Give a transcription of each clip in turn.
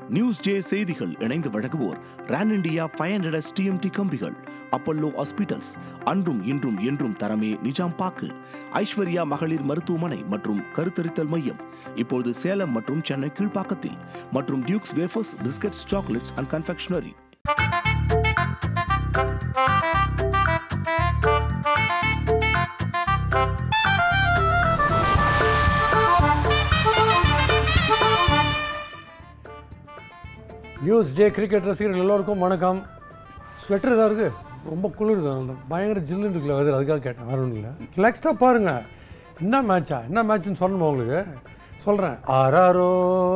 News J செய்திகள் இணைந்து வழங்குவோர் ரான் இண்டியா ஃபைவ் ஹண்ட்ரட் டிஎம்டி கம்பிகள் அப்பல்லோ ஹாஸ்பிட்டல்ஸ் அன்றும் இன்றும் என்றும் தரமே நிஜாம் பாக்கு ஐஸ்வர்யா மகளிர் மருத்துவமனை மற்றும் கருத்தரித்தல் மையம் இப்பொழுது சேலம் மற்றும் சென்னை கீழ்ப்பாக்கத்தில் மற்றும் Dukes wafers biscuits chocolates and confectionery news ஜே கிரிக்கெட் ரசிகர்கள் எல்லோருக்கும் வணக்கம் ஸ்வெட்டர் தான் இருக்குது ரொம்ப குளிர் தான் பயங்கர ஜில்லுன்னு இருக்குல்ல வெதர் அதுக்காக கேட்டேன் வேறு ஒன்றும் இல்லை ரிலாக்ஸ்டாக பாருங்கள் என்ன மேட்சா என்ன மேட்ச்னு சொல்லணுமா உங்களுக்கு சொல்கிறேன் ஆறாரோ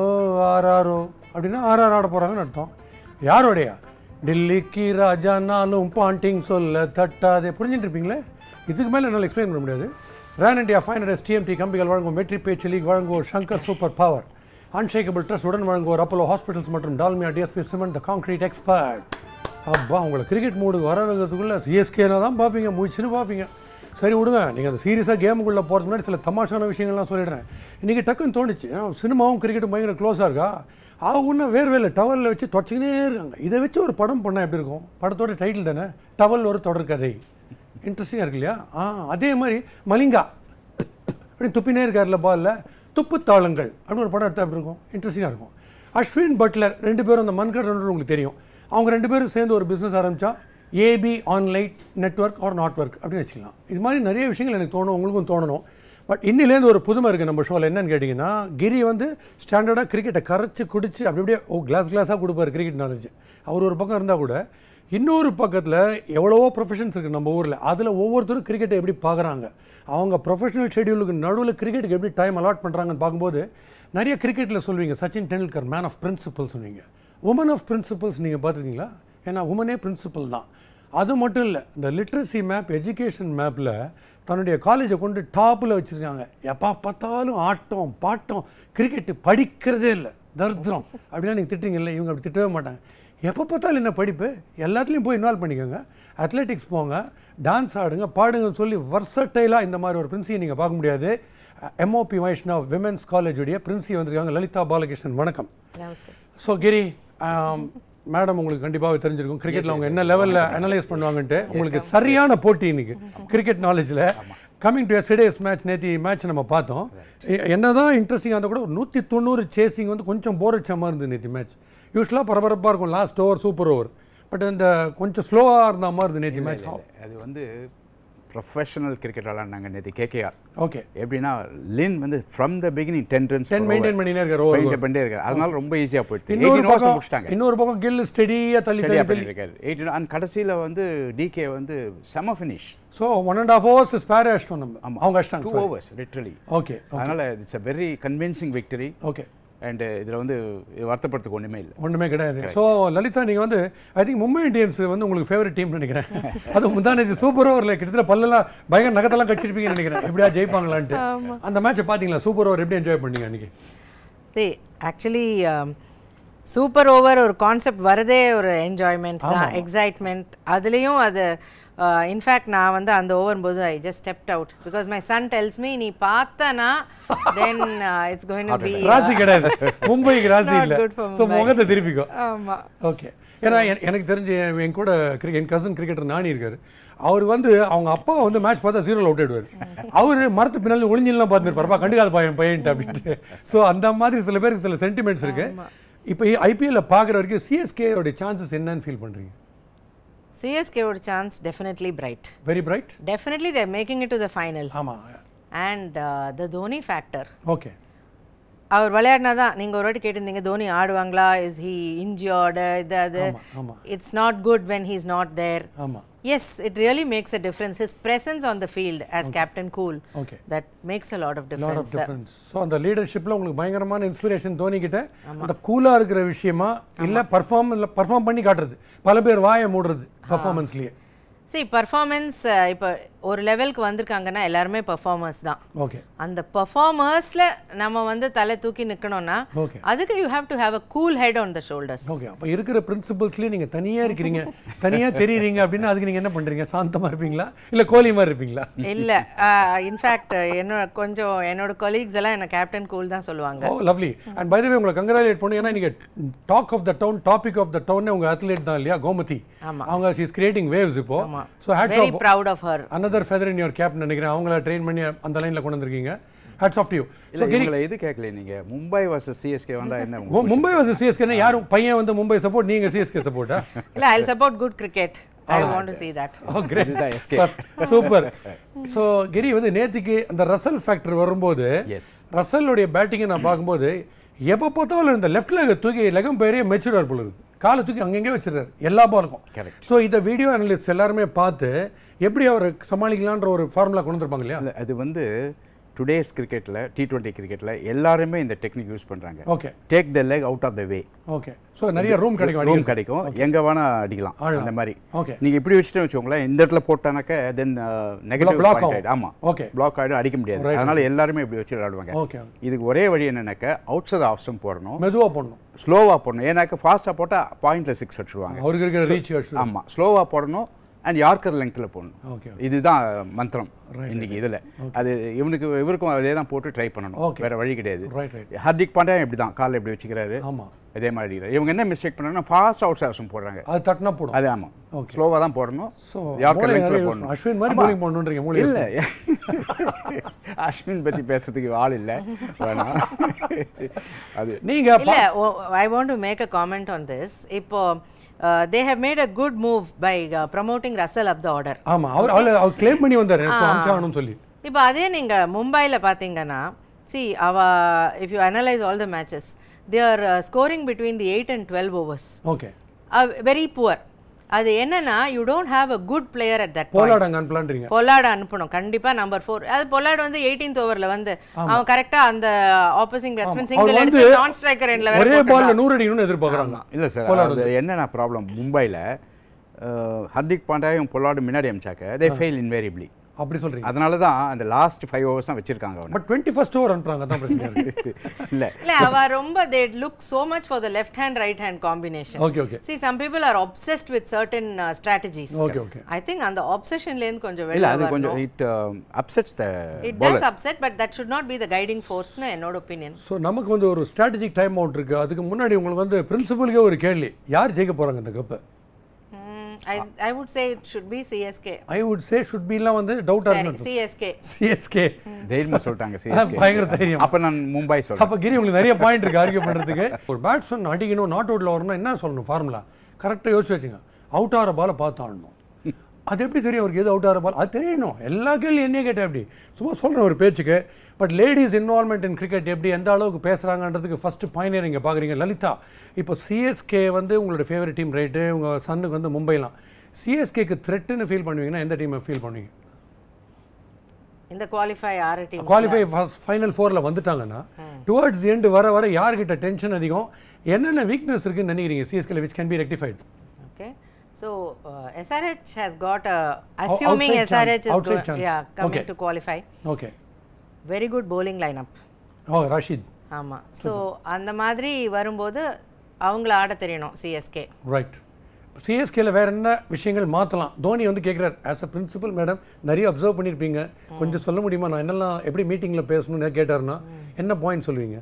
ஆறாரோ அப்படின்னா ஆறாறு ஆட போகிறாங்கன்னு அர்த்தம் யாரோடையா டெல்லிக்கு ராஜானாலும் பாண்டிங் சொல்ல தட்டாதே புரிஞ்சுட்டு இருப்பீங்களே இதுக்கு மேலே என்னால் எக்ஸ்பிளைன் பண்ண முடியாது ரேன் இண்டியா ஃபைவ் ஹண்ட்ரட் டிஎம்டி கம்பிகள் வழங்கும் வெற்றி பேச்சு லீக் வழங்குவோர் Sankar super power unshakeable trust உடன் வழங்குவோர் அப்போலோ ஹாஸ்பிட்டல்ஸ் மற்றும் Dalmia DSP cement the concrete expert அப்பா உங்களை கிரிக்கெட் மூடுக்கு வர வைக்கிறதுக்குள்ளே சிஎஸ்கேனா தான் பார்ப்பீங்க முழிச்சுன்னு பார்ப்பீங்க சரி விடுங்க நீங்கள் அந்த சீரியஸாக கேமுக்குள்ளே போகிறதுக்கு முன்னாடி சில தமாஷான விஷயங்கள்லாம் சொல்லிடுறேன் இன்றைக்கி டக்குன்னு தோணுச்சு ஏன்னா சினிமாவும் கிரிக்கெட்டும் பயங்கர க்ளோஸாக இருக்கா அவங்க வேர்வேல டவலில் வச்சு தொடச்சிக்கினே இருக்காங்க இதை வச்சு ஒரு படம் பண்ணால் எப்படி இருக்கும் படத்தோட டைட்டில் தானே டவல் ஒரு தொடர்கதை இன்ட்ரெஸ்டிங்காக இருக்கு இல்லையா ஆ அதே மாதிரி மலிங்கா அப்படின்னு துப்பினே இருக்கார்ல பாலில் துப்புத்தாளங்கள் அப்படின்னு ஒரு படம் எடுத்தா எப்படி இருக்கும் இன்ட்ரெஸ்டிங்காக இருக்கும் அஸ்வின் பட்லர் ரெண்டு பேரும் அந்த மன்கடன் உங்களுக்கு தெரியும் அவங்க ரெண்டு பேரும் சேர்ந்து ஒரு பிஸ்னஸ் ஆரம்பித்தா AB online network or not work அப்படின்னு வச்சுக்கலாம் இது மாதிரி நிறைய விஷயங்கள் எனக்கு தோணும் உங்களுக்கும் தோணணும் பட் இன்னிலேருந்து ஒரு புதுமை இருக்குது நம்ம ஷோவில் என்னன்னு கேட்டிங்கன்னா கிரி வந்து ஸ்டாண்டர்டாக கிரிக்கெட்டை கரைச்சி குடிச்சு அப்படி அப்படியே ஓ கிளாஸ் கிளாஸாக கொடுப்பார் கிரிக்கெட் நாலேஜ் அவர் ஒரு பக்கம் இருந்தால் கூட இன்னொரு பக்கத்தில் எவ்வளவோ ப்ரொஃபஷன்ஸ் இருக்குது நம்ம ஊரில் அதில் ஒவ்வொருத்தரும் கிரிக்கெட்டை எப்படி பார்க்குறாங்க அவங்க ப்ரொஃபஷனல் ஷெடியூலுக்கு நடுவில் கிரிக்கெட்டுக்கு எப்படி டைம் அலாட் பண்ணுறாங்கன்னு பார்க்கும்போது நிறைய கிரிக்கெட்டில் சொல்வீங்க Sachin Tendulkar man of principle சொன்னீங்க உமன் ஆஃப் பிரின்சிபல்ஸ் நீங்கள் பார்த்துருக்கீங்களா ஏன்னா உமனே பிரின்சிபல் தான் அது மட்டும் இல்லை இந்த லிட்ரஸி மேப் எஜுகேஷன் மேப்பில் தன்னுடைய காலேஜை கொண்டு டாப்பில் வச்சுருக்காங்க எப்போ பார்த்தாலும் ஆட்டம் பாட்டம் கிரிக்கெட்டு படிக்கிறதே இல்லை தரித்திரம் அப்படின்னா நீங்கள் திட்டுறீங்கல்ல இவங்க அப்படி திட்டவே மாட்டாங்க எப்போ பார்த்தாலும் என்ன படிப்பு எல்லாத்துலேயும் போய் இன்வால்வ் பண்ணிக்கோங்க அத்லெட்டிக்ஸ் போங்க டான்ஸ் ஆடுங்க பாடுங்கன்னு சொல்லி வர்சட்டைலாக இந்த மாதிரி ஒரு பிரின்சியை நீங்கள் பார்க்க முடியாது எம்ஓபி வைஷ்ணவ் விமென்ஸ் காலேஜுடைய பிரின்சி வந்திருக்காங்க லலிதா பாலகிருஷ்ணன் வணக்கம் ஸோ கிரி மேடம் உங்களுக்கு கண்டிப்பாக தெரிஞ்சிருக்கும் கிரிக்கெட்டில் அவங்க என்ன லெவலில் அனலைஸ் பண்ணுவாங்கன்ட்டு உங்களுக்கு சரியான போட்டி இன்னைக்கு கிரிக்கெட் நாலேஜில் கமிங் டு எஸ்டேஸ் மேட்ச் நேத்தி மேட்ச் நம்ம பார்த்தோம் எ- என்னதான் இன்ட்ரெஸ்டிங்காக இருந்தால் கூட ஒரு நூற்றி தொண்ணூறு சேசிங் வந்து கொஞ்சம் போர் அடிச்ச மாதிரி இருந்தது நேத்தி மேட்ச் யூஸ்வலாக பரபரப்பாக இருக்கும் last over super over but இந்த கொஞ்சம் ஸ்லோவாக இருந்த மாதிரி இருந்தது நேத்தி மேட்ச் அது வந்து ப்ரொஃபஷனல் கிரிக்கெட் விளாண்டாங்க நேற்று கேகேஆர் ஓகே எப்படின்னா லின் வந்து from the beginning ten runs then maintain பண்ணினே இருக்கார் ஓவர் மெயின்டைன் பண்ணிட்டே இருக்காரு அதனால ரொம்ப ஈஸியாக போயிடுது இன்னொரு எயிட்டீன் ஓவர்ஸ் பக்கம் முடிச்சிட்டாங்க இன்னொரு பக்கம் கில் ஸ்டெடியாக தள்ளி சரியா தள்ளி தள்ளி பண்ணிருக்காரு எயிட்டீன் அண்ட் கடைசியில் வந்து டிகே வந்து செம finish so one and half hours spare அடிச்சிட்டோம் நம்ம அவங்க டூ அடிச்சிட்டாங்க ஓவர்ஸ் லிட்ரலி ஓகே அதனால it's a very convincing victory okay and இதில் வந்து வருத்தப்படுறதுக்கு ஒன்றுமே இல்லை ஒன்றுமே கிடையாது ஸோ லலிதா நீங்கள் வந்து ஐ திங்க் மும்பை இந்தியன்ஸ் வந்து உங்களுக்கு ஃபேவரட் டீம் நினைக்கிறேன் அது முந்தானது சூப்பர் ஓவரில் கிட்டத்தட்ட பல்லெல்லாம் பயங்கர நகத்தெல்லாம் கடிச்சிருப்பீங்கன்னு நினைக்கிறேன் எப்படியா ஜெயிப்பாங்களான்ட்டு அந்த மேட்சை பார்த்தீங்களா சூப்பர் ஓவர் எப்படி என்ஜாய் பண்ணீங்க அன்றைக்கி see ஆக்சுவலி சூப்பர் ஓவர் ஒரு கான்செப்ட் வரதே ஒரு என்ஜாய்மெண்ட் தான் எக்ஸைட்மெண்ட் அதுலேயும் அது இன்ஃபேக்ட் நான் வந்து அந்த ஓவர் போது I just stepped out because my son tells me நீ பார்த்தனா then it's going to be ராசி கிடையாது மும்பைக்கு ராசி Not இல்லை good for ஸோ Mumbai. முகத்தை திருப்பிக்கோ ஆமா ஓகே ஏன்னா என்- எனக்கு தெரிஞ்சு என் என் கூட கிரிக்கெட் என் கசன் கிரிக்கெட்டர் நானி இருக்காரு அவர் வந்து அவங்க அப்பா வந்து மேட்ச் பார்த்தா ஜீரோவில் அவுட் ஆயிடுவார் அவர் மரத்து பின்னாடி ஒளிஞ்செல்லாம் பார்த்துருப்பாருப்பா கண்டுக்காத பையன் பையன்ட்டு அப்படின்ட்டு ஸோ அந்த மாதிரி சில பேருக்கு சில சென்டிமெண்ட்ஸ் இருக்கு இப்போ ஐபிஎல்ல பார்க்குற வரைக்கும் சிஎஸ்கேயோட சான்சஸ் என்னன்னு ஃபீல் பண்ணுறீங்க சிஎஸ்கேவோட chance definitely bright very bright definitely they're making it to the final ஆமாம் and the Dhoni factor okay அவர் விளையாடினா தான் நீங்கள் ஒரு வாட்டி கேட்டிருந்தீங்க தோனி ஆடுவாங்களா இஸ் ஹி இன்ஜியோர்டு இது அது ஆமா, ஆமா. It's not good when he's not there ஆமாம் yes it really makes a difference his presence on the field as captain cool Okay. That makes a lot of lot of difference difference so அந்த லீடர்ஷிப்பில் உங்களுக்கு பயங்கரமான inspiration தோனிக்கிட்ட அந்த கூலாக இருக்கிற விஷயமா இல்லை பர்ஃபார்ம் இல்லை பர்ஃபார்ம் பண்ணி காட்டுறது பல பேர் வாயை மூடுறது பர்ஃபார்மன்ஸ்லேயே see பர்ஃபார்மன்ஸ் இப்போ ஒரு லெவலுக்கு வந்திருக்காங்கன்னா எல்லாருமே பெர்ஃபார்மர்ஸ் தான் ஓகே அந்த பெர்ஃபார்மர்ஸில் நம்ம வந்து தலை தூக்கி நிற்கணும்னா ஓகே அதுக்கு you have to have a cool head on the shoulders okay அப்போ இருக்கிற பிரின்சிபல்ஸ்லேயே நீங்கள் தனியாக இருக்கிறீங்க தனியாக தெரியுறீங்க அப்படின்னா அதுக்கு நீங்கள் என்ன பண்ணுறீங்க சாந்தமாக இருப்பீங்களா இல்லை கோழி மாதிரி இருப்பீங்களா இல்லை இன்ஃபேக்ட் என்னோட கொஞ்சம் என்னோட கொலீக்ஸ் எல்லாம் என்ன கேப்டன் கூல் தான் சொல்லுவாங்க oh lovely and by way உங்களை கங்க்ராச்சுலேட் பண்ணி ஏன்னா நீங்கள் talk of the town topic of the town உங்கள் அத்லெட் தான் இல்லையா கோமதி ஆமா. அவங்க இஸ் கிரியேட்டிங் வேவ்ஸ் இப்போ so hats very off proud of her another feather in your cap நினைக்கிறேன் அவங்கள ட்ரெயின் பண்ணி அந்த லைனில் கொண்டு வந்திருக்கீங்க ஹேட்ஸ் ஆஃப் யூ இல்லை இவங்களை இது கேட்கல நீங்க மும்பை வர்சஸ் சிஎஸ்கே வந்தா என்ன உங்களுக்கு? மும்பை வந்து சிஎஸ்கே யாரும் பையன் வந்து மும்பை சப்போர்ட் நீங்க சிஎஸ்கே சப்போர்ட்டா இல்லை I support good cricket I want to see that இதுதான் எஸ்கே சூப்பர் ஸோ கிரி வந்து நேத்திக்கு அந்த ரசல் ஃபேக்டர் வரும்போது எஸ் ரசலுடைய பேட்டிங்கை நான் பார்க்கும்போது எப்போ பார்த்தாலும் இந்த லெஃப்ட் லெக் தூக்கி லெகம் பேரே மெச்சுடார் போல இருக்குது காலை தூக்கி அங்கங்கே வச்சிருக்காரு எல்லா பாலுக்கும் Correct. ஸோ இந்த வீடியோ அனலிஸ்ட் எல்லாருமே பார்த்து எப்படி அவர் சமாளிக்கலான்ற ஒரு ஃபார்முலா கொண்டு வந்திருப்பாங்க இல்லையா இல்லை அது வந்து டுடேஸ் கிரிக்கெட்டில் டி டுவெண்ட்டி கிரிக்கெட்டில் எல்லாருமே இந்த டெக்னிக் யூஸ் பண்ணுறாங்க okay take the leg out of the way okay so நிறைய ரூம் கிடைக்கும் ரூம் அடிக்கிறதுக்கு. கிடைக்கும் எங்க வேணா அடிக்கலாம் ஆடலாம். அந்த மாதிரி ஓகே நீங்க இப்படி வச்சுட்டு வச்சுக்கோங்களேன் இந்த இடத்துல போட்டானாக்க தென் நெகட்டிவ் block பிளாக் ஆகும். ஆயிடும் ஆமா Okay. பிளாக் ஆயிடும் அடிக்க முடியாது Right. அதனால எல்லாருமே இப்படி வச்சு விளையாடுவாங்க ஓகே இதுக்கு ஒரே வழி என்னன்னாக்க அவுட் சைட் ஆஃப் ஸ்டம் போடணும் மெதுவா போடணும் ஸ்லோவா போடணும் ஏன்னாக்க ஃபாஸ்டா போட்டா பாயிண்ட்ல சிக்ஸ் அடிச்சிடுவாங்க அவருக்கு இருக்கிற ரீச் ஆமா ஸ்லோவா போடணும் அண்ட் யார்க்கர் லெங்க்ல போடணும் ஓகே இதுதான் மந்திரம் இன்னைக்கு இதுல அது இவனுக்கு இவருக்கும் அதே தான் போட்டு ட்ரை பண்ணணும் Okay. வேற வழி கிடையாது ரைட் ரைட் ஹார்திக் பாண்டியா இப்படி தான் காலில் இப்படி வச்சுக்கிறாரு ஆமா அதே மாதிரி அடிக்கிறாரு. இவங்க என்ன மிஸ்டேக் பண்ணாங்கன்னா ஃபாஸ்ட் அவுட் சாசம் போடுறாங்க அது தட்டினா போடும் அது ஆமா Okay. ஸ்லோவா தான் போடணும் ஸோ யார்க்கர் மூளை லெங்க்ல நிறைய use போடணும் பண்ணணும். அஸ்வின் மாதிரி ஆமா. bowling பண்ணணுன்றீங்க மூளை இல்ல அஸ்வின் பத்தி பேசுறதுக்கு ஆள் இல்ல வேணாம் அது நீங்க இல்ல I want to make a comment on this இப்போ they have made a good move by promoting Russell up the order ஆமா அவர் அவர் அவர் கிளைம் பண்ணி வந்தாரு எனக்கு அமிச்சாகணும்னு சொல்லி இப்போ அதே நீங்க மும்பைல பாத்தீங்கன்னா சி அவ if you analyse all the matches they are scoring between the eight and twelve overs okay very poor அது என்னன்னா you don't have a good player at that Pollard அங்க அனுப்பலான்றீங்க பொல்லாடு அனுப்பணும் கண்டிப்பா நம்பர் ஃபோர் அது பொல்லாடு வந்து எயிட்டீன்த் ஓவர்ல வந்து அவன் கரெக்டா அந்த ஆப்போசிங் பேட்ஸ்மேன் அவர் சிங்கிள் வந்து எடுத்து நான் ஸ்ட்ரைக்கர் எண்ட்ல ஒரே வேற பால்ல நூறு அடிக்கணும்னு எதிர்பார்க்கறாங்க இல்ல சார் அது என்னென்ன ப்ராப்ளம் மும்பைல ஹர்திக் பாண்டியாயும் பொல்லாடு முன்னாடி அமிச்சாக்க தே ஃபெயில் இன்வேரியபிளி அப்படி சொல்றீங்க அதனால தான் அந்த லாஸ்ட் ஃபைவ் ஹவர்ஸ் தான் வச்சிருக்காங்க அவனை பட் டுவெண்ட்டி ஃபர்ஸ்ட் ஓவர் அனுப்புறாங்க தான் பிரச்சனை இருக்கு இல்ல இல்ல அவ ரொம்ப they look so much for the left hand right hand combination okay okay see some people are obsessed with certain uh, strategies okay okay i think அந்த obsessionல இருந்து கொஞ்சம் இல்ல வெளிய அது வரணும் கொஞ்சம் it upsets the it does upset but that should not be the guiding force னு என்னோட opinion ஸோ நமக்கு வந்து ஒரு ஸ்ட்ராட்டஜிக் டைம் அவுட் இருக்கு அதுக்கு முன்னாடி உங்களுக்கு வந்து பிரின்சிபலுக்கே ஒரு கேள்வி யார் ஜெயிக்க போறாங்க இந்த கப்பை Hmm, I, I would say it should be CSK. I would say should பீலாம் வந்து டவுட்டாக Sorry, இருக்கு CSK. சிஎஸ்கே தைரியமா சொல்லிட்டாங்க CSK. பயங்கர தைரியம் அப்ப நான் மும்பை சொல்றேன் அப்போ கிரி உங்களுக்கு நிறைய பாயிண்ட் இருக்கு ஆர்கியூ பண்ணுறதுக்கு ஒரு பேட்ஸ்மேன் அடிக்கணும் நாட் அவுட்டில் வரணும் என்ன சொல்லணும் ஃபார்முலா கரெக்டாக யோசிச்சு வச்சுங்க அவுட் ஆகிற பாலை பார்த்து ஆடணும் அது எப்படி தெரியும் அவருக்கு எது அவுட் ஆகிற பால் அது தெரியணும் எல்லா கேள்வியும் என்னையே கேட்டேன் அப்படி சும்மா சொல்கிறேன் ஒரு பேச்சுக்கு but ladies involvement in cricket எப்படி எந்த அளவுக்கு பேசுகிறாங்கன்றதுக்கு ஃபஸ்ட்டு பயனர் இங்கே பார்க்குறீங்க லலிதா இப்போ சிஎஸ்கே வந்து உங்களோட ஃபேவரட் டீம் ரைட்டு உங்கள் சன்னுக்கு வந்து மும்பைலாம் சிஎஸ்கேக்கு த்ரெட்டுன்னு ஃபீல் பண்ணுவீங்கன்னா எந்த டீமை ஃபீல் பண்ணுவீங்க இந்த குவாலிஃபை ஆறு டீம் குவாலிஃபை ஃபைனல் ஃபோரில் வந்துட்டாங்கன்னா டுவர்ட்ஸ் எண்டு வர வர யார்கிட்ட டென்ஷன் அதிகம் என்னென்ன வீக்னஸ் இருக்குன்னு நினைக்கிறீங்க சிஎஸ்கேல which can be rectified Okay. So uh, SRH has got a assuming outside SRH chance, is outside go- chance. yeah coming Okay. to qualify. Okay Very good bowling lineup. Oh Rashid ஆமா so அந்த மாதிரி வரும்போது அவங்கள ஆட தெரியணும் CSK right சிஎஸ்கேல வேற என்ன விஷயங்கள் மாற்றலாம் தோனி வந்து கேட்குறாரு ஆஸ் அ பிரின்சிபல் மேடம் நிறைய அப்சர்வ் பண்ணியிருப்பீங்க கொஞ்சம் சொல்ல முடியுமா நான் என்னெல்லாம் எப்படி மீட்டிங்கில் பேசணும்னு கேட்டாருன்னா என்ன பாயிண்ட் சொல்லுவீங்க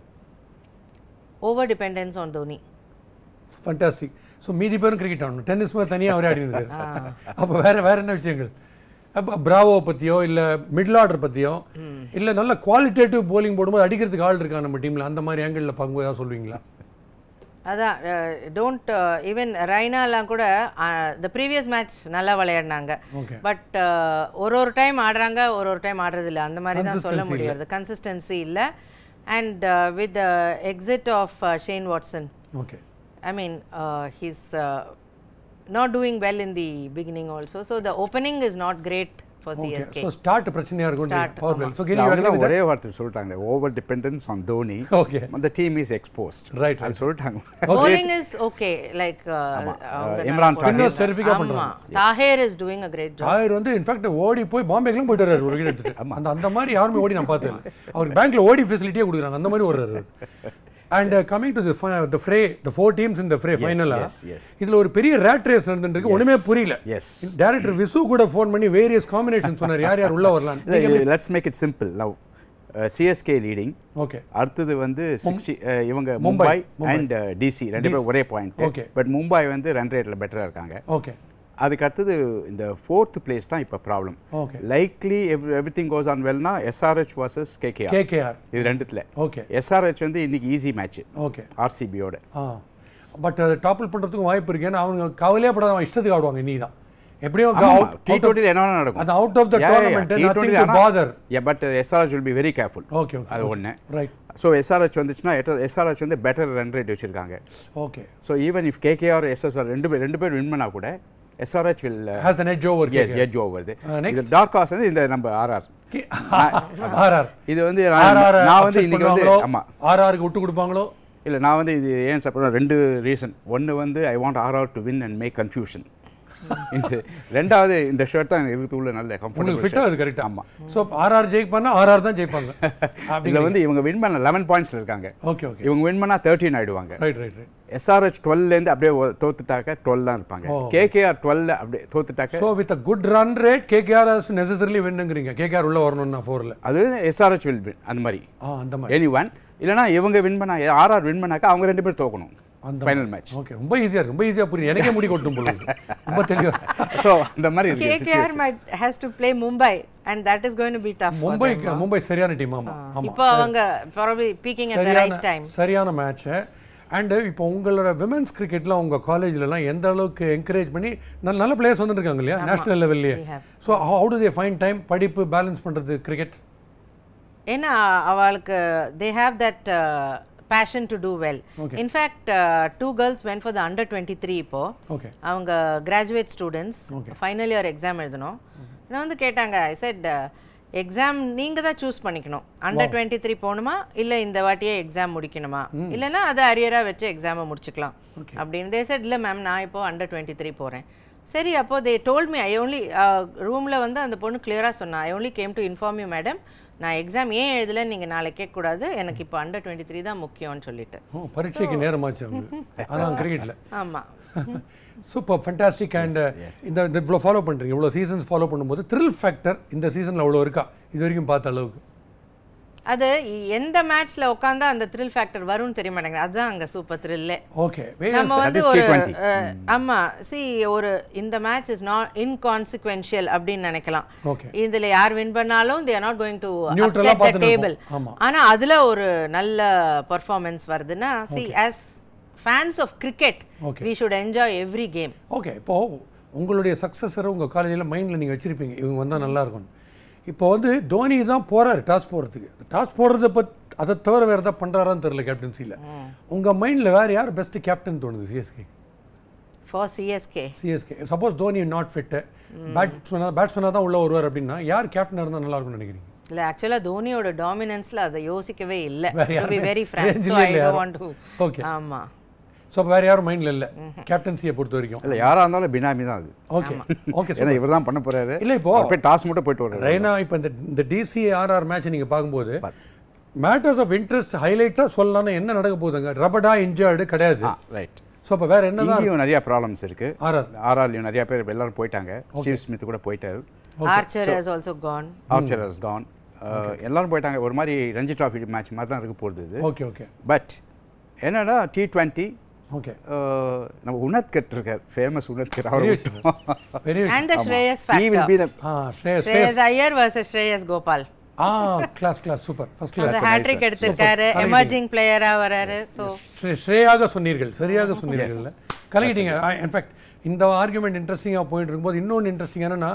over dependence on Dhoni fantastic so மீதி பேரும் கிரிக்கெட் ஆடணும் டென்னிஸ் மாதிரி தனியாக அவரே ஆடி இருக்காரு அப்போ வேற வேற என்ன விஷயங்கள் அப்போ பிராவோ பற்றியோ இல்லை மிடில் ஆர்டர் பற்றியோ இல்லை நல்ல குவாலிட்டேட்டிவ் bowling போடும்போது அடிக்கிறதுக்கு ஆள் இருக்கா நம்ம டீமில் அந்த மாதிரி ஆங்கிளில் பார்க்கும்போது ஏதாவது சொல்லுவீங்களா அதான் டோன்ட் ஈவன் ரைனாலாம் கூட த ப்ரீவியஸ் மேட்ச் நல்லா விளையாடினாங்க ஓகே பட் ஒரு ஒரு டைம் ஆடுறாங்க ஒரு ஒரு டைம் ஆடுறது இல்ல அந்த மாதிரி தான் சொல்ல Consistency முடியாது கன்சிஸ்டன்சி இல்ல and with exit of Shane Watson okay I mean, uh, he's uh, not doing well in the beginning also. So the opening is not great for okay CSK. So start பிரச்சனையா இருக்கும் Start, power play so அவங்க தான் கிரி ஒரே வார்த்தை சொல்லிட்டாங்க over dependence on Dhoni okay அந்த team is exposed Right, அது சொல்லிட்டாங்க Bowling is okay. Like uh, அவங்க இம்ரான் நல்லா இன்னும் terrific-ஆ ஆமா. பண்றாங்க. Tahir is doing a great job. ஆயர் வந்து இன்ஃபேக்ட் ஓடி போய் பாம்பேக்கெல்லாம் போயிட்டு வர்றாரு ஒரு விக்கெட் எடுத்துட்டு அந்த அந்த மாதிரி யாருமே ஓடி நான் பார்த்தேன் அவருக்கு பேங்க்ல ஓடி ஃபெசிலிட்டியே கொடுக்குறாங்க அந்த மாதிரி வர்றாரு and coming to the fray the four teams இந்த ஃப்ரே ஃபைனலா yes, yes. இதுல ஒரு பெரிய ரேட் ரேஸ் நடந்துருக்கு ஒண்ணுமே புரியல Yes. டைரக்டர் விசு கூட ஃபோன் பண்ணி வேரியஸ் காம்பினேஷன் சொன்னார் யார் யார் உள்ள வரலாம் let's make it simple love CSK leading okay அடுத்தது வந்து சிக்ஸ்டி இவங்க மும்பை, மும்பை அண்ட் டிசி ரெண்டு பேரும் ஒரே பாயிண்ட் Okay. பட் மும்பை வந்து ரன் ரேட்ல பெட்டரா இருக்காங்க ஓகே அதுக்கு அடுத்தது இந்த ஃபோர்த் பிளேஸ் தான் இப்போ problem Okay. Likely every thing goes on வெல்னா எஸ்ஆர்ஹெச் வர்சஸ் கேகேஆர் கேகேஆர் இது ரெண்டுத்துல ஓகே எஸ்ஆர்ஹெச் வந்து இன்னைக்கு ஈஸி மேட்ச் ஓகே ஆர்சிபியோட ஆ பட் டாப்பில் பண்றதுக்கும் வாய்ப்பு இருக்கு ஏன்னா அவங்க கவலையே படாத அவன் இஷ்டத்துக்கு ஆடுவாங்க நீ தான் எப்படியும் out- டி out of- டுவெண்ட்டியில் என்ன வேணா நடக்கும் அது out of the tournament, nothing to bother. But SRH will be very careful okay okay அது ஒன்று ரைட் ஸோ எஸ்ஆர்ஹெச் வந்துச்சுன்னா எஸ்ஆர்ஹெச் வந்து பெட்டர் ரன் ரேட் வச்சிருக்காங்க okay so even if KKR SSR ரெண்டு பேர் ரெண்டு பேர் வின் பண்ணா கூட SRH will has an edge over yes edge over Uh, next. இது டார்க் ஹார்ஸ் வந்து இந்த நம்ம ஆர்ஆர் ஆர்ஆர் இது வந்து நான் ஆர்ஆர் நான் வந்து இன்னைக்கு வந்து ஆமா ஆர்ஆருக்கு விட்டு கொடுப்பாங்களோ இல்ல நான் வந்து இது ஏன் சாப்பிட்றேன் ரெண்டு ரீசன் ஒன்னு வந்து I want RR to win and make confusion இது ரெண்டாவது இந்த ஷர்ட் தான் எனக்கு இருக்கிறதுக்குள்ள நல்ல உங்களுக்கு கம்ஃபர்டபுள் ஃபிட்டா அது கரெக்டா ஆமா ஸோ ஆர்ஆர் ஜெயிப்பானா ஆர்ஆர் தான் ஜெயிப்பாங்க இதுல அப்படிங்க வந்து இவங்க வின் பண்ண லெவன் பாயிண்ட்ஸ்ல இருக்காங்க ஓகே ஓகே இவங்க வின் பண்ணா தேர்ட்டின் ஆயிடுவாங்க ரைட் ரைட் ரைட் எஸ்ஆர்ஹெச் டுவெல்லேருந்து அப்படியே ஒ- தோத்துட்டாக்க டுவெல் தான் இருப்பாங்க ஓ. கேகேஆர் டுவெல் அப்படியே தோத்துட்டாக்க so with a good run rate KKR has necessarily வின்னுங்கிறீங்க கேகேஆர் உள்ள வரணும்னா ஃபோரில் அது எஸ்ஆர்ஹெச் வில் வின் அந்த மாதிரி ஆ அந்த மாதிரி எனி ஒன் இல்லைனா இவங்க வின் பண்ணா ஆர்ஆர் வின் பண்ணாக்க அவங்க ரெண்டு பேரும் தோக்கணும் அந்த ஃபைனல் மேட்ச் ஓகே ரொம்ப ஈஸியா ரொம்ப ஈஸியா புரியுது எனக்கே முடி கொட்டும் போல இருக்கு. ரொம்ப தெளிவா ஸோ அந்த மாதிரி இருக்கு KKR situation. might has to play Mumbai and that is going to be tough for Mumbai them. Mumbai சரியான டீம் ஆமா ஆமா இப்போ அவங்க probably peaking at the right time. சரியான மேட்ச் அண்ட் இப்போ உங்களோட விமென்ஸ் கிரிக்கெட்ல உங்க காலேஜ்லலாம் எந்த அளவுக்கு என்கரேஜ் பண்ணி நல்ல நல்ல பிளேயர்ஸ் வந்துருக்காங்க இல்லையா நேஷனல் லெவல்லையே we have. So how do they find time படிப்பு பேலன்ஸ் பண்றது கிரிக்கெட் ஏன்னா அவளுக்கு they have that passion to do well in fact two girls went for the under twenty three இப்போ ஓகே அவங்க graduate students final year exam எழுதணும் நான் வந்து கேட்டாங்க ஐ செட் எக்ஸாம் நீங்கள் தான் சூஸ் பண்ணிக்கணும் அண்டர் டுவெண்ட்டி த்ரீ போகணுமா இல்லை இந்த வாட்டியே எக்ஸாம் முடிக்கணுமா இல்லைன்னா அதை அரியராக வச்சு எக்ஸாமை முடிச்சுக்கலாம் அப்படின்னு தே செட் இல்லை மேம் நான் இப்போ அண்டர் டுவெண்ட்டி த்ரீ போகிறேன் சரி அப்போ they told me I only ரூமில் வந்து அந்த பொண்ணு கிளியராக சொன்னா I only came to inform you madam நான் எக்ஸாம் ஏன் எழுதலைன்னு நீங்கள் நாளைக்கு கேட்கக்கூடாது எனக்கு இப்போ அண்டர் டுவெண்ட்டி த்ரீ தான் முக்கியம்னு சொல்லிட்டு ஓ பரீட்சைக்கு நேரமாச்சு அவங்க அதான் கிரிக்கெட்ல ஆமாம் சூப்பர் ஃபண்டாஸ்டிக் அண்ட் இந்த இந்த இவ்வளோ ஃபாலோ பண்ணுறீங்க இவ்வளோ சீசன்ஸ் ஃபாலோ பண்ணும்போது த்ரில் ஃபேக்டர் இந்த சீசனில் அவ்வளோ இருக்கா இது வரைக்கும் பார்த்த அளவுக்கு அது எந்த மேட்ச்ல உட்காந்தா அந்த த்ரில் ஃபேக்டர் வரும்னு தெரிய மாட்டேங்குது அதுதான் அங்க சூப்பர் த்ரில்லே ஓகே நம்ம வந்து is ஒரு T20. அஹ், ஆமா சி ஒரு இந்த மேட்ச் இஸ் நாட் இன்கான்சிக்வென்ஷியல் அப்படின்னு நினைக்கலாம் ஓகே இதுல யார் வின் பண்ணாலும் they are not going to Neutral-ஆ அப்செட் த பார்த்துட்டு டேபிள் இருப்போம். ஆமா. ஆனா அதுல ஒரு நல்ல பெர்ஃபார்மன்ஸ் வருதுன்னா see as fans of cricket Okay. We should enjoy every game okay இப்போ உங்களுடைய சக்ஸஸரை உங்கள் காலேஜில் மைண்டில் நீங்கள் வச்சுருப்பீங்க இவங்க வந்தால் நல்லா இருக்கும் இப்போ வந்து தோனி தான் போகிறாரு டாஸ் போடுறதுக்கு டாஸ் போடுறத பத் அதை தவிர வேறு எதாவது பண்ணுறாரான்னு தெரில கேப்டன்சியில் உங்கள் மைண்டில் வேறு யார் பெஸ்ட் கேப்டன் தோணுது CSK for CSK CSK suppose Dhoni not fit பேட்ஸ்மேனாக பேட்ஸ்மேனாக தான் உள்ளே வருவார் அப்படின்னா யார் கேப்டனாக இருந்தால் நல்லா இருக்கும்னு நினைக்கிறீங்க இல்ல ஆக்சுவலா தோனியோட டாமினன்ஸ்ல அதை யோசிக்கவே இல்ல வேற டு பி யாருமே வெரி ஃப்ராங்க் range ஸோ ல ஐ இல்ல டோன்ட் யாரும். Want to Okay. ஆமா ஸோ அப்போ வேறு யாரும் மைண்டில் இல்லை கேப்டன்சியை பொறுத்த வரைக்கும் இல்ல யாரா இருந்தாலும் பினாமி தான் அது ஓகே ஓகே ஏன்னா இவர் தான் பண்ண போறாரு இல்ல இப்போ- அவர் போய் டாஸ் மட்டும் போயிட்டு வர்றாரு ரெய்னா இப்போ இந்த இந்த டிசிஆர்ஆர் மேட்ச் நீங்கள் பார்க்கும்போது மேட்டர்ஸ் ஆஃப் இன்ட்ரெஸ்ட் ஹைலைட்டாக சொல்லலாம்னு என்ன நடக்க போகுதுங்க ரபடா இன்ஜர்டு கிடையாது ஆ ரைட் ஸோ அப்போ வேற என்னதான் இங்கேயும் நிறைய ப்ராப்ளம்ஸ் இருக்கு ஆர்ஆர் ஆர்ஆர்லையும் நிறைய பேர் எல்லாரும் போயிட்டாங்க ஸ்டீவ் ஸ்மித் கூட போயிட்டாரு Archer has also gone Archer has gone எல்லாரும் போயிட்டாங்க ஒரு மாதிரி ரஞ்சி ட்ராஃபி மேட்ச் மாதிரி தான் இருக்க போகுது இது ஓகே ஓகே பட் என்னன்னா டி டுவெண்ட்டி ஓகே நம்ம உணத்கட் இருக்கார் ஃபேமஸ் உணத்கட் அவர் பெரிய விஷயம் பெரிய விஷயம் and the Shreyas he will factor be the ஆ ஸ்ரேயஸ் ஸ்ரேயஸ் ஐயர் வர்சஸ் ஸ்ரேயஸ் கோபால் ஆ கிளாஸ் கிளாஸ் சூப்பர் ஃபர்ஸ்ட் அந்த கிளாஸ் ஹேட்ரிக் எடுத்திருக்காரு எமர்ஜிங் பிளேயரா வராரு ஸோ ஸ்ரேயாக சொன்னீர்கள் சரியாக சொன்னீர்கள் கலக்கிட்டீங்க இன்ஃபேக்ட் இந்த ஆர்குமெண்ட் இன்ட்ரெஸ்டிங்காக போயிட்டு இருக்கும்போது இன்னொன்று இன்ட்ரெஸ்டிங் என்னன்னா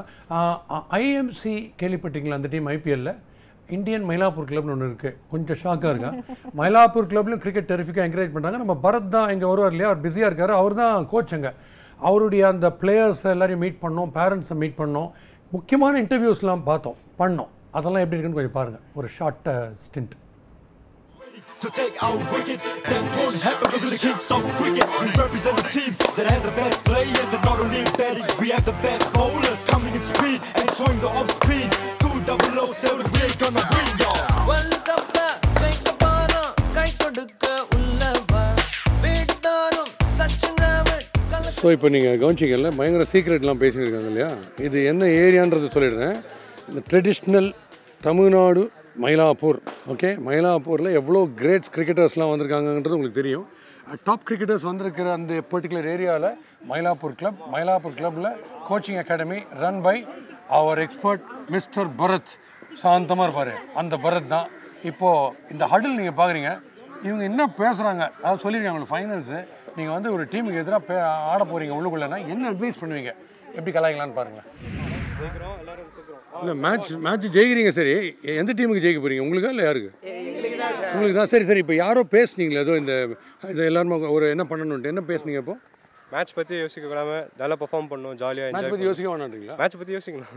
ஐஎம்சி கேள்விப்பட்டீங்களா அந்த டீம் ஐபிஎல்ல இந்தியன் மயிலாப்பூர் கிளப்னு ஒன்று இருக்குது கொஞ்சம் ஷாக்காக இருக்கா மயிலாப்பூர் கிளப்லையும் கிரிக்கெட் டெரிஃபிக்காக என்கரேஜ் பண்ணுறாங்க நம்ம பரத் தான் இங்கே வருவார் இல்லையா அவர் பிஸியாக இருக்காரு அவர் தான் கோச் அங்கே அவருடைய அந்த பிளேயர்ஸ் எல்லாரையும் மீட் பண்ணோம் பேரண்ட்ஸை மீட் பண்ணோம் முக்கியமான இன்டர்வியூஸ்லாம் பார்த்தோம் பண்ணோம் அதெல்லாம் எப்படி இருக்குன்னு கொஞ்சம் பாருங்கள் ஒரு short stint to take our wicket. That's gonna happen because of the kings of cricket. We represent the team that has the best players and not only in batting. We have the best bowlers coming in speed and showing the off speed. Two double O seven, we ain't gonna win, y'all. World கப்ப ஜெயிக்க போறோம் கை கொடுக்க உள்ளவா வீட்டாரும் சச்சின் டிராவிட் கல so இப்போ நீங்கள் கவனிச்சிங்கல்ல பயங்கர சீக்ரெட்லாம் பேசியிருக்காங்க இல்லையா இது என்ன ஏரியான்றது சொல்லிடுறேன் இந்த ட்ரெடிஷ்னல் தமிழ்நாடு மயிலாப்பூர் ஓகே மயிலாப்பூரில் எவ்வளோ கிரேட்ஸ் கிரிக்கெட்டர்ஸ்லாம் வந்திருக்காங்கன்றது உங்களுக்கு தெரியும் டாப் கிரிக்கெட்டர்ஸ் வந்திருக்கிற அந்த பர்டிகுலர் ஏரியாவில் மயிலாப்பூர் கிளப் மயிலாப்பூர் கிளப்பில் coaching academy run by our expert mister Bharath சாந்தமாக இருப்பார் அந்த பரத் தான் இப்போது இந்த ஹடில் நீங்கள் பார்க்குறீங்க இவங்க என்ன பேசுகிறாங்க அதாவது சொல்லியிருக்காங்க உங்களுக்கு ஃபைனல்ஸு நீங்கள் வந்து ஒரு டீமுக்கு எதிராக பே ஆட போகிறீங்க உள்ளுக்குள்ளேனா என்ன அட்வைஸ் பண்ணுவீங்க எப்படி கலாய்க்கலான்னு பாருங்களேன் இல்லை மேட்ச் மேட்ச் ஜெயிக்கிறீங்க சரி எ- எந்த டீமுக்கு ஜெயிக்க போகிறீங்க உங்களுக்கா இல்லை யாருக்கு உங்களுக்கு தான் சரி சரி இப்போ யாரோ பேசுனீங்களே ஏதோ இந்த இது எல்லாருமே ஒரு என்ன பண்ணணுன்ட்டு என்ன பேசுனீங்க இப்போ மேட்ச் பற்றி யோசிக்க விடாம நல்லா பெர்ஃபார்ம் பண்ணணும் ஜாலியாக மேட்ச் என்ஜாய் பற்றி யோசிக்க வேணான்றீங்களா மேட்ச் பற்றி யோசிக்கணும்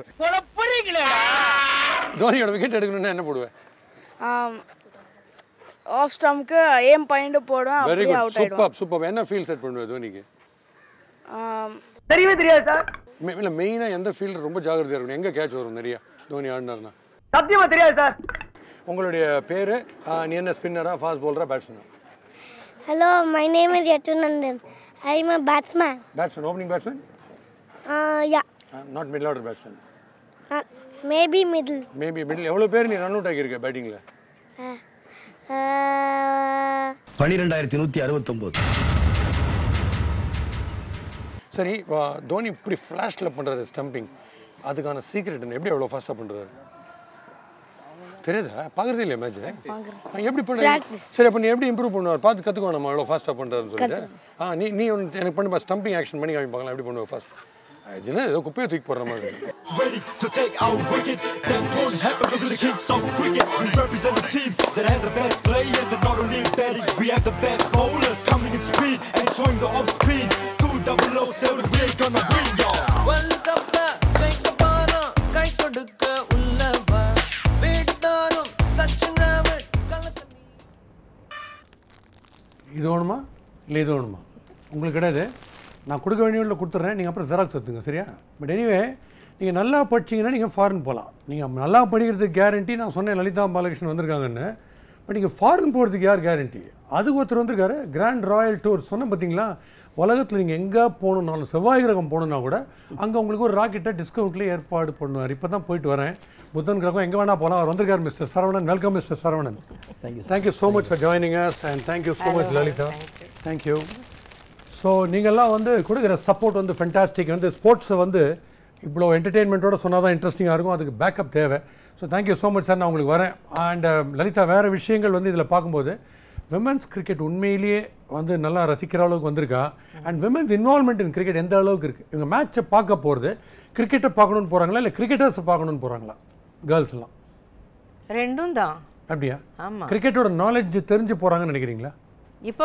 தோனியோட விக்கெட் எடுக்கணும்னா என்ன போடுவேன் ஆஃப் ஸ்டம்க்கு ஏம் பாயிண்ட் போடுவேன் வெரி அப்படியே குட் அவுட் ஆயிடுவேன் சூப்பர் சூப்பர் என்ன ஃபீல் செட் பண்ணுவேன் தோனிக்கு தெரியவே தெரியாது சார் மெ- இல்லை மெயினாக எந்த ஃபீல்டு ரொம்ப ஜாகிரதையாக இருக்கணும் எங்கே கேட்ச் வரும் நிறையா தோனி ஆடினார்னா சத்தியமா தெரியாது சார் உங்களுடைய பேர் நீ என்ன ஸ்பின்னரா ஃபாஸ்ட் bowler பேட்ஸ்மேனா Hello, my name is Yatunandan. I am a batsman. Batsman opening batsman Uh, yeah, not middle order batsman not, maybe middle. Maybe middle எவ்வளோ பேர் நீ ரன் அவுட் ஆகியிருக்க பேட்டிங்கில் Uh, uh, பனிரெண்டாயிரத்தி நூற்றி அறுபத்தொம்போது சரி வா- தோனி இப்படி ஃப்ளாஷில் பண்ணுறாரு ஸ்டம்பிங் அதுக்கான சீக்ரெட் என்ன எப்படி அவ்வளோ ஃபாஸ்ட்டாக பண்ணுறாரு தெரியுதா பார்க்குறதே இல்லையா மேட்ச் எப்படி பண்ண சரி அப்போ நீ எப்படி இம்ப்ரூவ் பண்ணுவார் பார்த்து கற்றுக்கோ நம்ம அவ்வளோ ஃபாஸ்ட்டாக பண்ணுறாருன்னு சொல்லிட்டு ஆ நீ நீ ஒன்று எனக்கு பண்ணுப்பா ஸ்டம்பிங் ஆக்ஷன் பண்ணி காமிப்பாங்களா எப்படி பண்ணுவோம் ஃபாஸ்ட் இது என்ன ஏதோ குப்பையை தூக்கி போடுற மாதிரி இருக்கு. Ready to take our wicket. That's gonna happen because of the kings of cricket. We represent the team that has the best players and not only in batting. We have the best bowlers coming in speed and showing the off speed. Two double O seven, we ain't gonna win, y'all. World கப்ப ஜெயிக்க போறோம் கை கொடுக்க உள்ளவா வீட்டாரும் சச்சின் டிராவிட் கலக்க இது வேணுமா இல்லை இது வேணுமா உங்களுக்கு கிடையாது நான் கொடுக்க வேண்டியவங்கள கொடுத்துட்றேன் நீங்கள் அப்புறம் ஜெராக்ஸ் எடுத்துங்க சரியா பட் எனிவே நீங்கள் நல்லா படிச்சீங்கன்னா நீங்கள் ஃபாரின் போகலாம் நீங்கள் நல்லா படிக்கிறதுக்கு கேரண்டி நான் சொன்னேன் லலிதா பாலகிருஷ்ணன் வந்திருக்காங்கன்னு பட் நீங்கள் ஃபாரின் போகிறதுக்கு யார் கேரண்டி அதுக்கு ஒருத்தர் வந்திருக்காரு கிராண்ட் ராயல் டூர் சொன்னேன் பார்த்தீங்களா உலகத்தில் நீங்கள் எங்கே போகணுன்னாலும் செவ்வாய் கிரகம் போகணுன்னா கூட அங்கே உங்களுக்கு ஒரு ராக்கெட்டை டிஸ்கவுண்ட்லேயே ஏற்பாடு பண்ணுவார் இப்போ தான் போயிட்டு வரேன் புத்தன் கிரகம் எங்கே வேணால் போகலாம் அவர் வந்திருக்கார் mister Saravanan welcome mister Saravanan thank you thank you so much for joining us and thank you so much Lalitha thank you so நீங்கள்லாம் வந்து கொடுக்குற சப்போர்ட் வந்து ஃபென்டாஸ்டிக் வந்து ஸ்போர்ட்ஸை வந்து இவ்வளோ என்டர்டெயின்மெண்ட்டோட சொன்னால் தான் இன்ட்ரெஸ்டிங்காக இருக்கும் அதுக்கு பேக்கப் தேவை so thank you so much sir நான் உங்களுக்கு வரேன் அண்ட் லலிதா வேறு விஷயங்கள் வந்து இதில் பார்க்கும்போது விமென்ஸ் கிரிக்கெட் உண்மையிலேயே வந்து நல்லா ரசிக்கிற அளவுக்கு வந்திருக்கா and women's involvement in cricket எந்த அளவுக்கு இருக்குது இவங்க மேட்ச்சை பார்க்க போகிறது கிரிக்கெட்டை பார்க்கணுன்னு போகிறாங்களா இல்லை கிரிக்கெட்டர்ஸை பார்க்கணுன்னு போகிறாங்களா கேர்ள்ஸ் எல்லாம் ரெண்டும் தான் அப்படியா ஆமா. கிரிக்கெட்டோட நாலேஜ் தெரிஞ்சு போகிறாங்கன்னு நினைக்கிறீங்களா இப்போ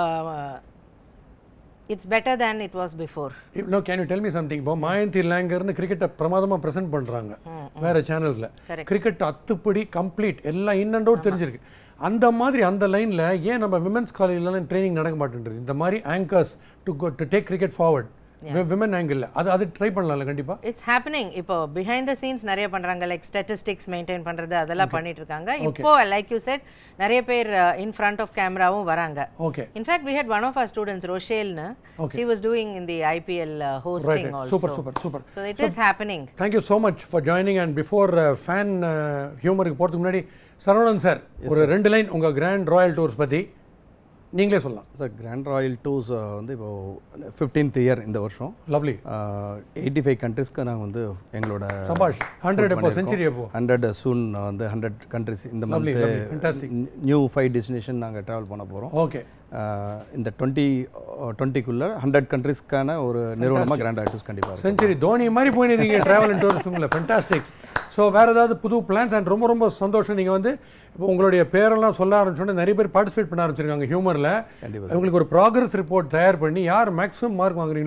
it's better than it was before no can you tell me something இப்போ மாயந்தி லேங்கர்னு கிரிக்கெட்டை பிரமாதமாக ப்ரெசென்ட் பண்ணுறாங்க வேற சேனல்ஸில் கிரிக்கெட் அத்துப்படி கம்ப்ளீட் எல்லாம் இன் அண்ட் அவுட் தெரிஞ்சிருக்கு அந்த மாதிரி அந்த லைனில் ஏன் நம்ம விமென்ஸ் காலேஜ்லாம் ட்ரைனிங் நடக்க மாட்டேன்றது இந்த மாதிரி anchors to go to take cricket forward women ஆங்கிளில் அது அது ட்ரை பண்ணலாம்ல கண்டிப்பாக இட்ஸ் ஹேப்பனிங் இப்போ பிஹைண்ட் த சீன்ஸ் நிறைய பண்றாங்க லைக் ஸ்டாட்டிஸ்டிக்ஸ் மெயின்டைன் பண்றது அதெல்லாம் பண்ணிட்டு இருக்காங்க இப்போ லைக் யூ செட் நிறைய பேர் இன் ஃப்ரண்ட் ஆஃப் கேமராவும் வராங்க okay in fact we had one of our students ரோஷேல்னு she was doing in the IPL hosting also super super super so it is happening thank you so much for joining and before fan ஹியூமருக்கு போகிறதுக்கு முன்னாடி Saravanan sir ஒரு ரெண்டு line உங்கள் grand Royal tours பற்றி நீங்களே சொல்லலாம் சார் கிராண்ட் ராயல் டூர்ஸ் வந்து இப்போ ஃபிஃப்டீன்த் இயர் இந்த வருஷம் லவ்லி எயிட்டி ஃபைவ் கண்ட்ரிஸ்க்கு நாங்கள் வந்து எங்களோட சபாஷ். 100 எப்போ? century எப்போ? ஹண்ட்ரட் சூன் வந்து ஹண்ட்ரட் கண்ட்ரிஸ் இந்த Lovely, month lovely. Fantastic. New five destination நாங்கள் ட்ராவல் பண்ண போகிறோம் ஓகே இந்த டுவெண்ட்டி டுவெண்ட்டிக்குள்ளே ஹண்ட்ரட் கண்ட்ரிஸ்க்கான ஒரு நிறுவனமாக கிராண்ட் ராயல் டூர்ஸ் கண்டிப்பாக இருக்கும் செஞ்சுரி தோனி மாதிரி போயிருந்தீங்க ட்ராவல் அண்ட் டூரிசமில் ஃபென்டாஸ்டிக் ஸோ வேறு ஏதாவது புது பிளான்ஸ் அண்ட் ரொம்ப ரொம்ப சந்தோஷம் நீங்கள் வந்து இப்போ உங்களுடைய பேரெல்லாம் சொல்ல ஆரம்பிச்சோன்னே நிறைய பேர் பார்ட்டிசிபேட் பண்ண ஆரம்பிச்சிருக்காங்க ஹியூமரில் கண்டிப்பா. உங்களுக்கு ஒரு ப்ராக்ரஸ் ரிப்போர்ட் தயார் பண்ணி யார் மேக்ஸிமம் மார்க் வாங்குறீங்களோ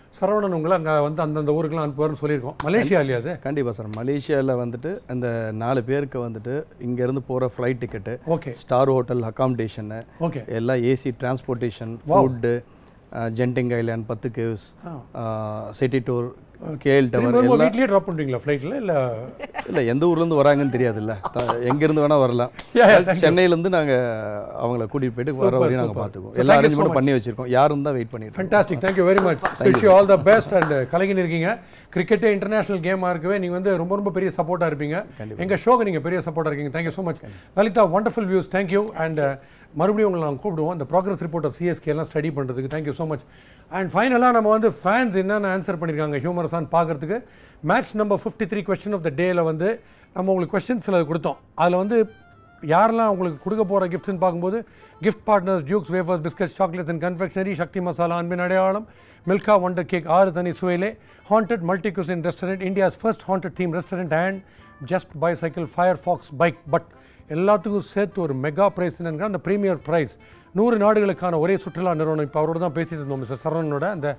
சரவணன் உங்களை அங்கே வந்து அந்தந்த ஊருக்குலாம் அனுப்புவார்னு சொல்லியிருக்கோம் மலேசியா இல்லையா அது கண்டிப்பாக சார் மலேசியாவில் வந்துட்டு அந்த நாலு பேருக்கு வந்துட்டு இங்கேருந்து போகிற flight ticket okay star hotel அகாமடேஷன்னு ஓகே எல்லாம் AC transportation Wow. Food Genting island Batu caves city tour KL tower திரும்ப எல்லாம் வீட்லயே ட்ராப் பண்ணுறீங்களா ஃப்ளைட்டில் இல்லை இல்லை எந்த ஊர்லேருந்து வராங்கன்னு தெரியாதுல்ல த- எங்கேருந்து வேணால் வரலாம் Yeah, yeah, thank you. சென்னையிலேருந்து நாங்கள் அவங்கள கூட்டிகிட்டு போயிட்டு வர Super, வரையும் நாங்கள் super. பார்த்துக்குவோம் So எல்லா thank you so அரேஞ்ச்மெண்ட்டும் much. பண்ணி வச்சிருக்கோம் யாரும் தான் வெயிட் பண்ணிட்டு fantastic thank you very much wish you all the best and கலகின்னு இருக்கீங்க கிரிக்கெட்டே இன்டர்நேஷனல் கேமாக இருக்கவே நீங்கள் வந்து ரொம்ப ரொம்ப பெரிய சப்போர்ட்டாக இருப்பீங்க எங்கள் ஷோக்கு நீங்கள் பெரிய சப்போர்ட்டாக இருக்கீங்க thank you so much Lalitha wonderful views thank you and மறுபடியும் உங்களை நாங்கள் கூப்பிடுவோம் அந்த ப்ராக்ரஸ் ரிப்போர்ட் ஆஃப் சிஎஸ்கே எல்லாம் ஸ்டடி பண்ணுறதுக்கு தேங்க்யூ ஸோ மச் அண்ட் ஃபைனலாக நம்ம வந்து ஃபேன்ஸ் என்னென்ன ஆன்சர் பண்ணியிருக்காங்க ஹியூமரஸான்னு பார்க்கறதுக்கு match number fifty three question of the டேயில் வந்து நம்ம உங்களுக்கு கொஸ்டின்ஸ் சில கொடுத்தோம் அதில் வந்து யாரெல்லாம் உங்களுக்கு கொடுக்க போகிற கிஃப்ட்ஸ்னு பார்க்கும்போது gift partners Dukes wafers biscuits chocolates and confectionery Sakthi Masala அன்பின் அடையாளம் மில்கா ஒண்டர் கேக் ஆறு தனி சுவையிலே haunted multi cuisine restaurant India's first haunted theme restaurant and just buy cycle Firefox bike but எல்லாத்துக்கும் சேர்த்து ஒரு மெகா ப்ரைஸ் என்னங்கிற அந்த ப்ரீமியர் ப்ரைஸ் நூறு நாடுகளுக்கான ஒரே சுற்றுலா நிறுவனம் இப்போ அவரோட தான் பேசிட்டு இருந்தோம் மிஸ்டர் சரவணனோட அந்த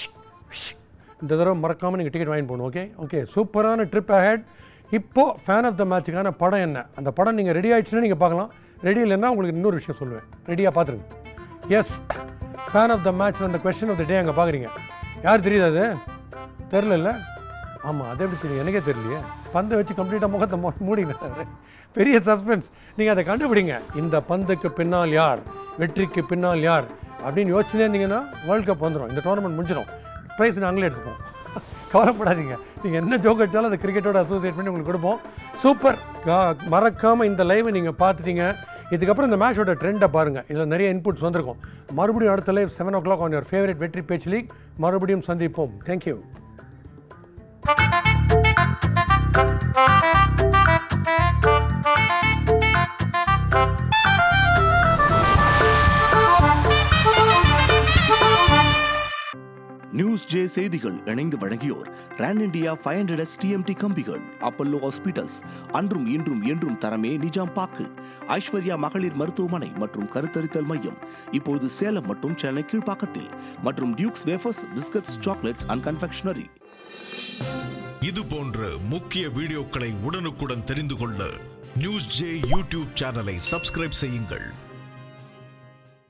இந்த தடவை மறக்காமல் நீங்கள் டிக்கெட் வாங்கி போகணும் ஓகே ஓகே சூப்பரான ட்ரிப் அஹெட் இப்போது ஃபேன் ஆஃப் த மேட்சுக்கான படம் என்ன அந்த படம் நீங்கள் ரெடி ஆயிடுச்சுன்னா நீங்கள் பார்க்கலாம் ரெடி இல்லைன்னா உங்களுக்கு இன்னொரு விஷயம் சொல்லுவேன் ரெடியாக பார்த்துருங்க yes fan of the match அந்த கொஸ்டின் ஆஃப் த டே அங்கே பார்க்குறீங்க யார் தெரியுது அது தெரில ஆமாம் அது எப்படி தெரியும் எனக்கே தெரியலையே பந்தை வச்சு கம்ப்ளீட்டாக முகத்தை மூ- மூடினாரு பெரிய சஸ்பென்ஸ் நீங்கள் அதை கண்டுபிடிங்க இந்த பந்துக்கு பின்னால் யார் வெற்றிக்கு பின்னால் யார் அப்படின்னு யோசிச்சுனே இருந்தீங்கன்னா வேர்ல்ட் கப் வந்துடும் இந்த டோர்னமெண்ட் முடிஞ்சிடும் ப்ரைஸ் நாங்களே எடுத்துப்போம் கவலைப்படாதீங்க நீங்கள் என்ன ஜோக் அடிச்சாலும் அதை கிரிக்கெட்டோட அசோசியேட் பண்ணி உங்களுக்கு கொடுப்போம் சூப்பர் மறக்காமல் இந்த லைவை நீங்கள் பார்த்துட்டீங்க இதுக்கப்புறம் இந்த மேட்சோட ட்ரெண்டை பாருங்கள் இதில் நிறைய இன்புட்ஸ் வந்திருக்கும் மறுபடியும் அடுத்த live seven o'clock on your favourite வெற்றி பேச்சு லீக் மறுபடியும் சந்திப்போம் தேங்க்யூ நியூஸ் ஜே செய்திகள் இணைந்து வழங்கியோர் Ran India five hundred TMT கம்பிகள் அப்பல்லோ ஹாஸ்பிட்டல்ஸ் அன்றும் இன்றும் என்றும் தரமே நிஜாம் பாக்கு ஐஸ்வர்யா மகளிர் மருத்துவமனை மற்றும் கருத்தரித்தல் மையம் இப்போது சேலம் மற்றும் சென்னை கீழ்ப்பாக்கத்தில் மற்றும் Dukes wafers biscuits chocolates and confectionery இது போன்ற முக்கிய வீடியோக்களை உடனுக்குடன் தெரிந்து கொள்ள நியூஸ் ஜே யூடியூப் சேனலை சப்ஸ்கிரைப் செய்யுங்கள்